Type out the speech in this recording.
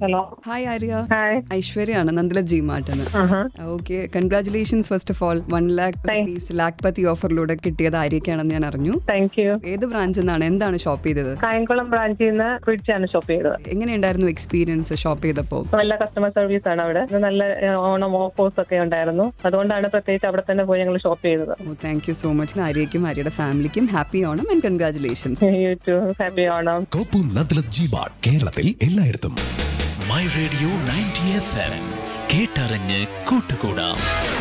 Hello hi Arya hi ഐശ്വര്യാണ് Nandilath G മാർട്ടിന് ആഹാ. Okay congratulations first of all one lakh rupees Lakhpati ഓഫറിലൂടെ കിട്ടിയത് ആര്യക്കാണെന്ന് ഞാൻ അറിഞ്ഞു താങ്ക് യു ഏത് ബ്രാഞ്ചിൽ നിന്നാണ് എന്താണ് ഷോപ്പ് ചെയ്തത് കായംകുളം ബ്രാഞ്ചിൽ നിന്ന് ഫ്രിഡ്ജാണ് ഷോപ്പ് ചെയ്തത് എങ്ങനെയുണ്ടായിരുന്നു എക്സ്പീരിയൻസ് ഷോപ്പ് ചെയ്തപ്പോൾ നല്ല കസ്റ്റമർ സർവീസ് ആണ് അവിടെ ഇത് നല്ല ഏഹ്, ഓണം ഓഫേഴ്സ് ഒക്കെ ഉണ്ടായിരുന്നു അതുകൊണ്ടാണ് പ്രത്യേകിച്ച് അവിടെ തന്നെ പോയി ഞങ്ങൾ ഷോപ്പ് ചെയ്തത് oh thank you so much ആര്യയ്ക്കും ആര്യയുടെ ഫാമിലിക്കും happy Onam and congratulations you to happy Onam കോപ്പു നദ്ലത് ജി മാർട്ട് കേരളത്തിൽ എല്ലായിടത്തും my radio ninety F M കേട്ടറിഞ്ഞ് കൂട്ടുകൂടാം